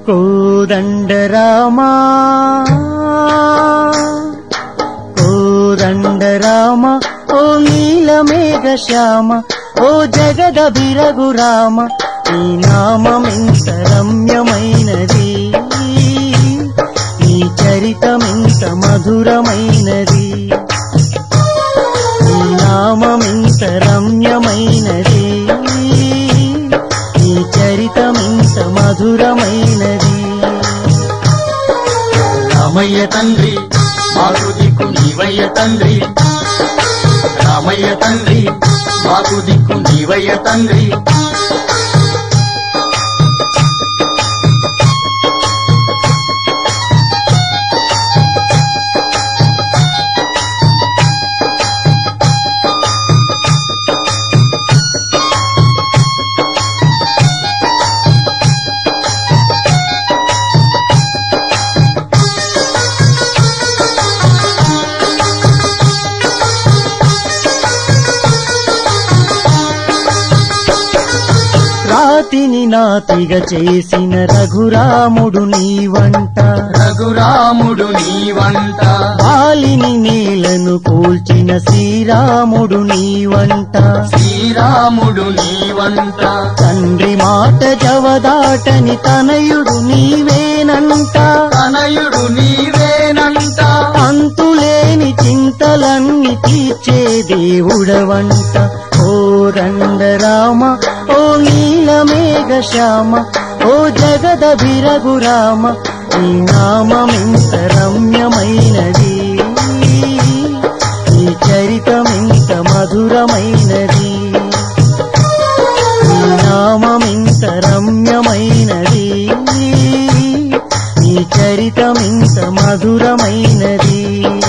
కోదండ రామా కోదండ రామ ఓ నీలమేఘ శ్యామ ఓ జగద బిరగు రామ ఈ నామమెంత రమ్యమైనది ఈ చరితమెంత మధురమైనది ఈ నామమెంత రమ్యమైనది ఈ చరితమెంత మధురమైనది రామయ్య తండ్రి మాకు దిక్కు నీవయ్య తండ్రి రామయ్య తండ్రి మాకు దిక్కు నీవయ్య తండ్రి రాతిని నాతిగా చేసిన రఘురాముడు నీ వంట రఘురాముడు నీ వంట బాలిని నేలను కూల్చిన శ్రీరాముడు నీ వంట శ్రీరాముడు నీ వంట తండ్రి మాట జవదాటని తనయుడు నీవేనంట తనయుడు నీవేనంట అంతులేని చింతలన్నీ తీర్చే దేవుడవంట ఓ రండ రామ ఓ నీలమేఘ శ్యామ ఓ జగద బిరగు రామ ఈ నామమెంత రమ్యమైనది ఈ చరితమెంత మధురమైనది ఈ నామమెంత రమ్యమైనది ఈ చరితమెంత మధురమైనది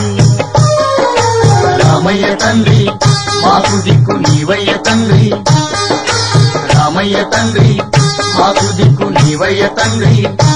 రామయ్య తండ్రి మాకు దిక్కు నీవయ్య తండ్రి రామయ్య తండ్రి మాకు దిక్కు నీవయ్య తండ్రి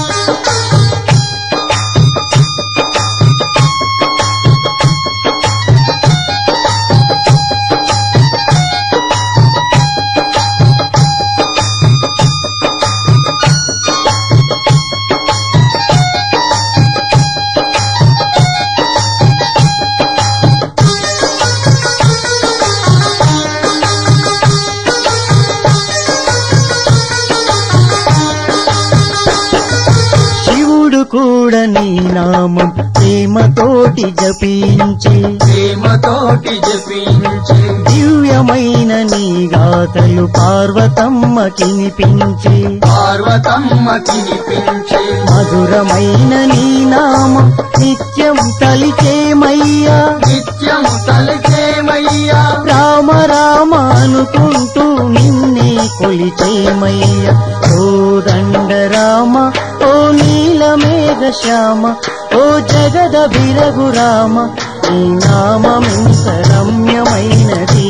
శివుడు కూడా నీ నామం ప్రేమతోటి జపించే ప్రేమతోటి జపించే దివ్యమైన నీ గాథలు పార్వతమ్మ కినిపించే పార్వతమ్మ తినిపించే మధురమైన నీ నామం నిత్యం తలిచేమయ్యా నిత్యం తలచేమయ్యా రామ రామ అనుకుంటూ నిన్నే కొలిచేమయ్యా ఓ దండ రామ ఓ నీలమేఘ శ్యామ ఓ జగద బిరగు రామ ఈ నామమెంత రమ్యమైనది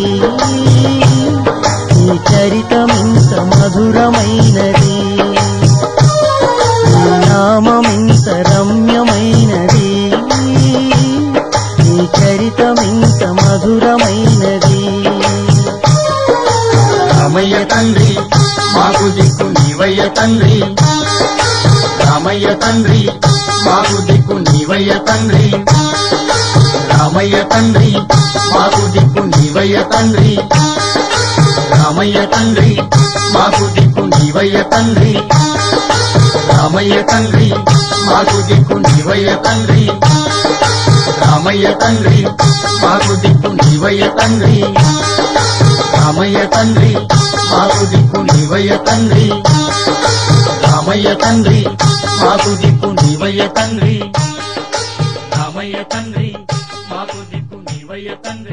ఈ చరితమెంత మధురమైనది ఈ నామమెంత రమ్యమైనది ఈ చరితమెంత మధురమైనది రామయ్య తండ్రి మాకు దిక్కు నీవయ్య తండ్రి రామయ్య తండ్రి మాకు దిక్కు నీవయ్య తండ్రి రామయ్య తండ్రి మాకు దిక్కు నీవయ్య తండ్రి రామయ్య తండ్రి మాకు దిక్కు నీవయ్య తండ్రి రామయ్య తండ్రి మాకు దిక్కు నీవయ్య తండ్రి రామయ్య తండ్రి మాకు దిక్కు నీవయ్య తండ్రి రామయ్య తండ్రి మాకు దిక్కు నీవయ్య తండ్రి రామయ్య తండ్రి మాకు దిక్కు నీవయ్య తండ్రి రామయ్య తండ్రి మాకు దిక్కు నీవయ్య తండ్రి